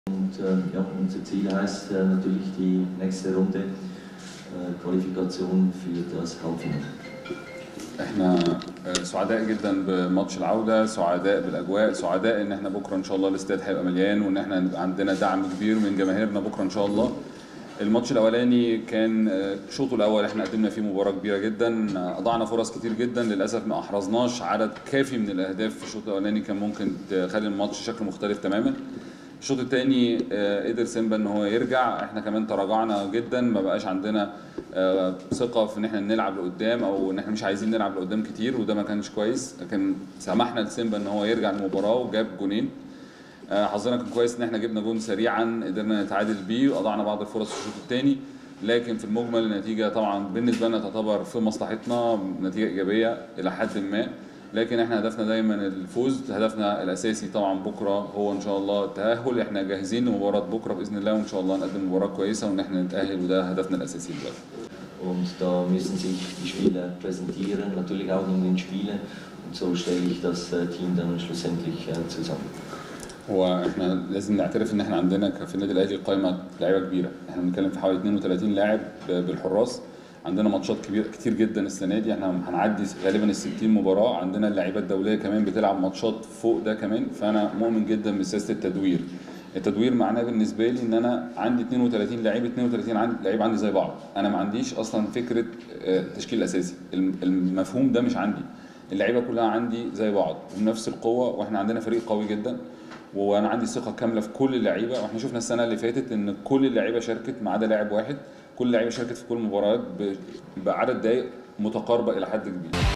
Und ähm, ja, unser Ziel heißt äh, natürlich die nächste Runde äh, Qualifikation für das Halbfinale. احنا آه، سعداء جدا بماتش العوده سعداء بالاجواء سعداء ان احنا بكره ان شاء الله الاستاد هيبقى مليان وان احنا هنبقى عندنا دعم كبير من جماهيرنا بكره ان شاء الله الماتش الاولاني كان آه، شوطه الاول احنا قدمنا فيه مباراه كبيره جدا آه، اضعنا فرص كتير جدا للاسف ما احرزناش عدد كافي من الاهداف في الشوط الاولاني كان ممكن تخلي الماتش شكله مختلف تماما الشوط الثاني قدر سيمبا ان هو يرجع احنا كمان تراجعنا جدا ما بقاش عندنا آه، ثقه في ان احنا نلعب لقدام او ان احنا مش عايزين نلعب لقدام كتير وده ما كانش كويس لكن سمحنا لسيمبا ان هو يرجع المباراه وجاب جونين آه، حظنا كان كويس ان احنا جبنا جون سريعا قدرنا نتعادل بيه واضعنا بعض الفرص في الشوط الثاني لكن في المجمل النتيجه طبعا بالنسبه لنا تعتبر في مصلحتنا نتيجه ايجابيه الى حد ما لكن احنا هدفنا دايما الفوز هدفنا الاساسي طبعا بكره هو ان شاء الله التاهل احنا جاهزين لمباراه بكره باذن الله وان شاء الله نقدم مباراه كويسه وان احنا نتاهل وده هدفنا الاساسي دلوقتي Und da müssen sich die Spieler präsentieren, natürlich auch in den Spielen. Und so stelle ich das äh, Team dann schlussendlich äh, zusammen. هو احنا لازم نعترف ان احنا عندنا ك- في النادي الاهلي قائمه لعيبه كبيره احنا بنتكلم في حوالي 32 لاعب ب- بالحراس عندنا ماتشات كبير كتير جدا السنه دي احنا هنعدي غالبا ال 60 مباراه عندنا اللعيبه الدوليه كمان بتلعب ماتشات فوق ده كمان فانا مؤمن جدا بسياسه التدوير التدوير معناه بالنسبه لي ان انا عندي 32 لعيب 32 عندي لعيب عندي زي بعض انا ما عنديش اصلا فكره آه، تشكيل اساسي الم- المفهوم ده مش عندي اللعيبه كلها عندي زي بعض بنفس القوه واحنا عندنا فريق قوي جدا وانا عندي ثقه كامله في كل اللعيبه واحنا شفنا السنه اللي فاتت ان كل اللعيبه شاركت ما عدا لاعب واحد كل اللعيبه شاركت في كل المباريات ب- بعدد دقائق متقاربه الى حد كبير